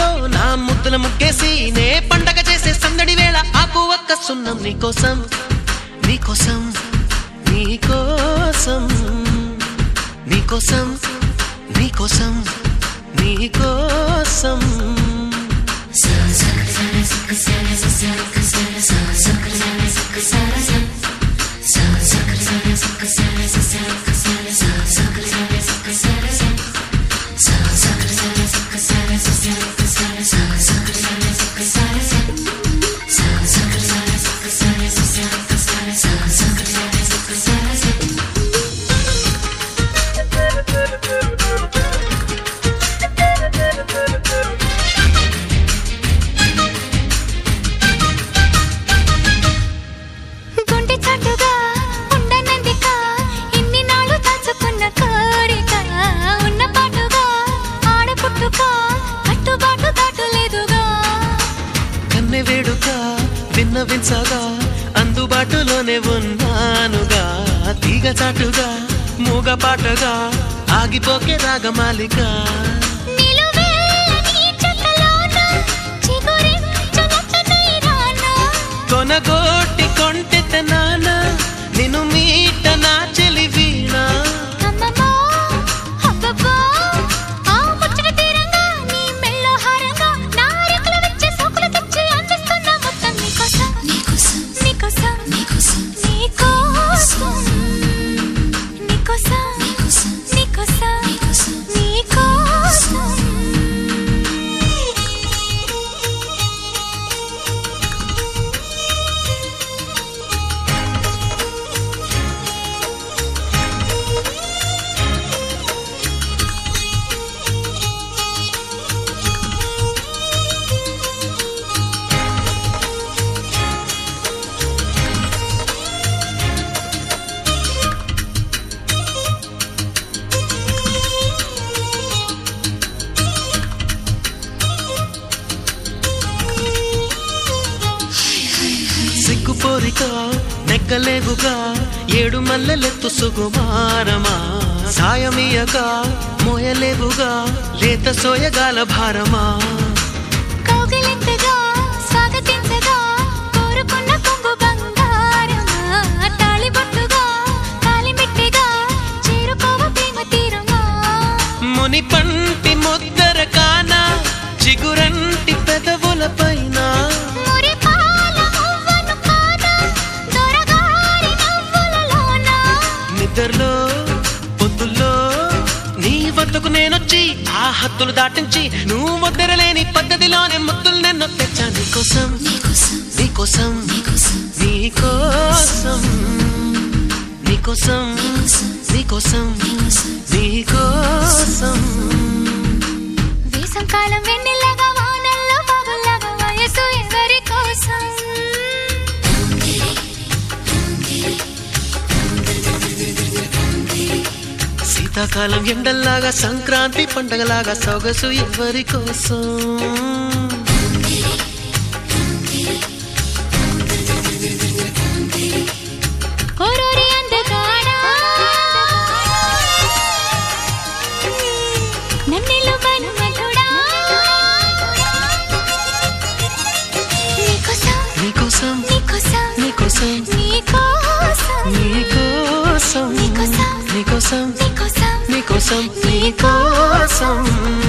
ముద్దుతో నా ముద్దుల ముగ్గేసి నే పండగ చేసే సందడి వేళ ఆకు ఒక్క సున్నం నీకోసం నీకోసం నీకోసం నీకోసం నీకోసం నీకోసం గుండె చాటుగా ఉండనందిక ఇన్ని నాళ్ళు దాచుకున్న కోరిక ఉన్న పాటుగా ఆడపుట్టుక కట్టుబాటు దాటలేదుగా కన్నె వేడుక విన్నవించగా అందుబాటులోనే ఉన్నానుగా తీగ చాటుగా మూగ పాటగా ఆగిపోకే రాగమాలిక నిలువెల్లని చెక్కలోన చిగురించునట్టనై రానా కొనగోటి కొంటెత నాన నిన్ను మీట నా చెలి వీణ అమ్మమ్మో అబ్బబ్బో ఆ ముచ్చట తీరంగా నీ మెళ్ళో హారంగా నా రెక్కలు విచ్చే సోకులు తెచ్చి అందిస్తున్నా మొత్తం నీకోసం నీకోసం నీకోసం నీకోసం నీకోసం నీకోసం నీకోసం నీకోసం నీకోసం సిగ్గుపోరిక నెక్కలేవుగా ఏడు మల్లెలెత్తు సుకుమారమా సాయమీయక మోయలేవుగా లేత సోయగాల భారమా కౌగిలింతగా స్వాగతించగా కోరుకున్న కొంగు బంగారమా తాళిబొట్టుగా కాలిమిట్టిగా చేరుకోవ ప్రేమ తీరమా ముని పంటి ముద్దర కాన చిగురంటి పెదవుల పైన మురిపాల మువ్వను కాన దొరగారి నవ్వులలోన నిద్రలో పొద్దుల్లో నీ వద్దకు నేనొచ్చి ఆ హద్దులు దాటించి నువ్వు ముద్దరలేని పద్ధతిలోనే ముద్దులు నిన్ను తెచ్చా నీకోసం నీకోసం నీకోసం నీకోసం నీకోసం నీకోసం వేసంకాలం వెన్నెలగా వానల్లో బాబులాగా వయసు ఎవరి కోసం శీతాకాలం ఎండల్లాగా సంక్రాంతి పండగలాగా సొగసు ఎవరి కోసం ఓరోరి అందగాడా నన్నెలు బనుమలుడా నీకోసం నీకోసం నీకోసం నీకోసం నీకోసం నీకోసం నీకోసం నీకోసం నీకోసం నీకోసం నీకోసం